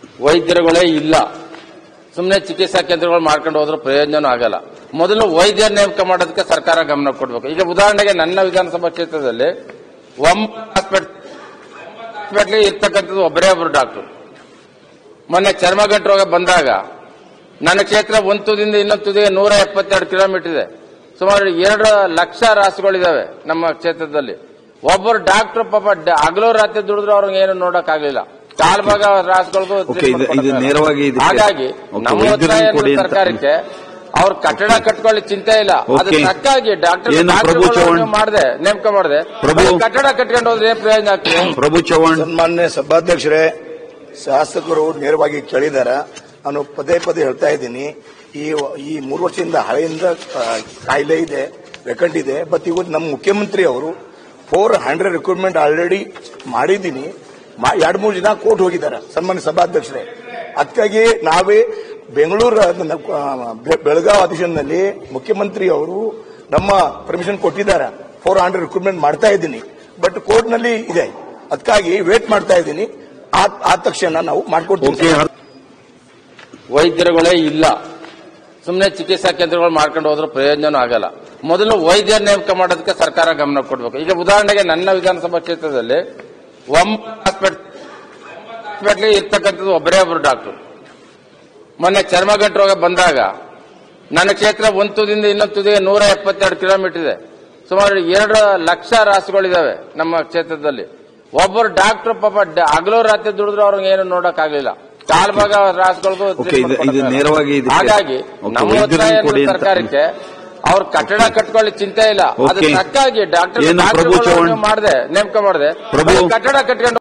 ವೈದ್ಯರುಗಳೇ ಇಲ್ಲ ಸುಮ್ಮನೆ ಚಿಕಿತ್ಸಾ ಕೇಂದ್ರಗಳು ಮಾಡ್ಕೊಂಡು ಹೋದ್ರೂ ಪ್ರಯೋಜನ ಆಗಲ್ಲ ಮೊದಲು ವೈದ್ಯರ ನೇಮಕ ಮಾಡೋದಕ್ಕೆ ಸರ್ಕಾರ ಗಮನ ಕೊಡಬೇಕು ಈಗ ಉದಾಹರಣೆಗೆ ನನ್ನ ವಿಧಾನಸಭಾ ಕ್ಷೇತ್ರದಲ್ಲಿ ಒಂಬತ್ತು ಹಾಸ್ಪಿಟಲ್ ಹಾಸ್ಪಿಟ್ಲಿಗೆ ಇರ್ತಕ್ಕಂಥದ್ದು ಒಬ್ಬರೇ ಒಬ್ಬರು ಡಾಕ್ಟರ್ ಮೊನ್ನೆ ಚರ್ಮಗಂಟು ರೋಗ ಬಂದಾಗ ನನ್ನ ಕ್ಷೇತ್ರ ಒಂದು ತುದಿಯಿಂದ ಇನ್ನೊಂದು ತುದಿಗೆ ನೂರ ಎಪ್ಪತ್ತೆರಡು ಕಿಲೋಮೀಟರ್ ಇದೆ ಸುಮಾರು ಎರಡು ಲಕ್ಷ ರಾಸುಗಳಿದಾವೆ ನಮ್ಮ ಕ್ಷೇತ್ರದಲ್ಲಿ ಒಬ್ಬರು ಡಾಕ್ಟರ್ ಪಾಪ ಡ- ಹಗಲು ರಾತ್ರಿ ದುಡಿದ್ರು ಅವ್ರಿಗೆ ಏನು ನೋಡಕ್ ಆಗ್ಲಿಲ್ಲ ಕಾಲ್ ಭಾಗ ರಾಸುಗಳಿಗೂ ಓಕೆ, ಇದು- ಇದು ನೇರವಾಗಿ ಇದಕ್ಕೆ- ಹಾಗಾಗಿ ಓಕೆ, ನಮ್ಮ ವೈದ್ಯರನ್ನ ಒತ್ತಾಯ ಕೊಡಿ ಅಂತ. ಸರ್ಕಾರಕ್ಕೆ ಅವ್ರ ಕಟ್ಟಡ ಕಟ್ಕೊಳ್ಳಿ ಚಿಂತೆ ಇಲ್ಲ ಅದ್ರ ಓಕೆ. ತಕ್ಕಾಗಿ ಡಾಕ್ಟರ್ ಏನು ಪ್ರಭು ಚವ್ಹಾಣ್? ಮಾಡಿದೆ ನೇಮಕ ಮಾಡಿದೆ ಪ್ರಭು. ಕಟ್ಟಡ ಕಟ್ಕೊಂಡು ಹೋದ್ರೆ ಏನ್ ಪ್ರಯೋಜನ ಆಗ್ತದೆ ಪ್ರಭು ಚವ್ಹಾಣ್ ಸನ್ಮಾನ್ಯ ಸಭಾಧ್ಯಕ್ಷರೇ ಶಾಸಕರು ನೇರವಾಗಿ ಕೇಳಿದಾರ ನಾನು ಪದೇ ಪದೇ ಹೇಳ್ತಾ ಇದ್ದೀನಿ ಈ ಈ ಮೂರು ವರ್ಷದಿಂದ ಹಳೆಯಿಂದ ಆ, ಕಾಯಿಲೆ ಇದೆ ವೆಕಂಟ್ ಇದೆ ಬಟ್ ಇವತ್ತು ನಮ್ಮ ಮುಖ್ಯಮಂತ್ರಿ ಅವರು ಫೋರ್ ಹಂಡ್ರೆಡ್ ರಿಕ್ರೂಟ್ಮೆಂಟ್ ಆಲ್ರೆಡಿ ಮಾಡಿದ್ದೀನಿ ಎರಡು ಮೂರು ಜನ ಕೋರ್ಟ್ ಹೋಗಿದ್ದಾರೆ ಸನ್ಮಾನ್ಯ ಸಭಾಧ್ಯಕ್ಷರೇ ಅದಕ್ಕಾಗಿ ನಾವೇ ಬೆಂಗಳೂರು ಆ, ಬೆ- ಬೆಳಗಾವಿ ಅಧಿವೇಶನದಲ್ಲಿ ಮುಖ್ಯಮಂತ್ರಿ ಅವರು ನಮ್ಮ ಪರ್ಮಿಷನ್ ಕೊಟ್ಟಿದ್ದಾರೆ ಫೋರ್ ಹಂಡ್ರೆಡ್ ರಿಕ್ರೂಟ್ಮೆಂಟ್ ಮಾಡ್ತಾ ಇದ್ದೀನಿ ಬಟ್ ಕೋರ್ಟ್ನಲ್ಲಿ ಇದೆ ಅದಕ್ಕಾಗಿ ವೇಟ್ ಮಾಡ್ತಾ ಇದ್ದೀನಿ ಆ- ಆದ ತಕ್ಷಣ ನಾವು ಓಕೆ ಮಾಡ್ಕೊಡ್ತೀವಿ ವೈದ್ಯರುಗಳೇ ಇಲ್ಲ ಸುಮ್ಮನೆ ಚಿಕಿತ್ಸಾ ಕೇಂದ್ರಗಳು ಮಾಡ್ಕೊಂಡು ಹೋದ್ರೂ ಪ್ರಯೋಜನ ಆಗಲ್ಲ ಮೊದಲು ವೈದ್ಯರ ನೇಮಕ ಮಾಡೋದಕ್ಕೆ ಸರ್ಕಾರ ಗಮನ ಕೊಡಬೇಕು ಈಗ ಉದಾಹರಣೆಗೆ ನನ್ನ ವಿಧಾನಸಭಾ ಕ್ಷೇತ್ರದಲ್ಲಿ ಒಂಬತ್ತು ಹಾಸ್ಪಿಟಲ್ ಹಾಸ್ಪಿಟ್ಲಿಗೆ ಇರ್ತಕ್ಕಂಥದ್ದು ಒಬ್ಬರೇ ಒಬ್ಬರು ಡಾಕ್ಟರ್ ಮೊನ್ನೆ ಚರ್ಮಗಂಟು ರೋಗ ಬಂದಾಗ ನನ್ನ ಕ್ಷೇತ್ರ ಒಂದು ತುದಿಯಿಂದ ಇನ್ನೊಂದು ತುದಿಗೆ ನೂರ ಎಪ್ಪತ್ತೆರಡು ಕಿಲೋಮೀಟರ್ ಇದೆ ಸುಮಾರು ಎರಡು ಲಕ್ಷ ರಾಸುಗಳಿದಾವೆ ನಮ್ಮ ಕ್ಷೇತ್ರದಲ್ಲಿ ಒಬ್ಬರು ಡಾಕ್ಟರ್ ಪಾಪ ಡ- ಹಗಲು ರಾತ್ರಿ ದುಡಿದ್ರು ಅವ್ರಿಗೆ ಏನು ನೋಡಕ್ ಆಗ್ಲಿಲ್ಲ ಕಾಲ್ ಭಾಗ ರಾಸುಗಳಿಗೂ ಓಕೆ, ಇದು- ಇದು ನೇರವಾಗಿ ಇದಕ್ಕೆ- ಹಾಗಾಗಿ ಓಕೆ, ನಮ್ಮ ವೈದ್ಯರನ್ನ ಒತ್ತಾಯ ಕೊಡಿ ಅಂತ. ಸರ್ಕಾರಕ್ಕೆ ಅವ್ರ ಕಟ್ಟಡ ಕಟ್ಕೊಳ್ಳಿ ಚಿಂತೆ ಇಲ್ಲ ಅದ್ರ ಓಕೆ. ತಕ್ಕಾಗಿ ಡಾಕ್ಟರ್ ಏನು ಪ್ರಭು ಚವ್ಹಾಣ್? ಮಾಡಿದೆ ನೇಮಕ ಮಾಡಿದೆ ಪ್ರಭು. ಕಟ್ಟಡ ಕಟ್ಕೊಂಡು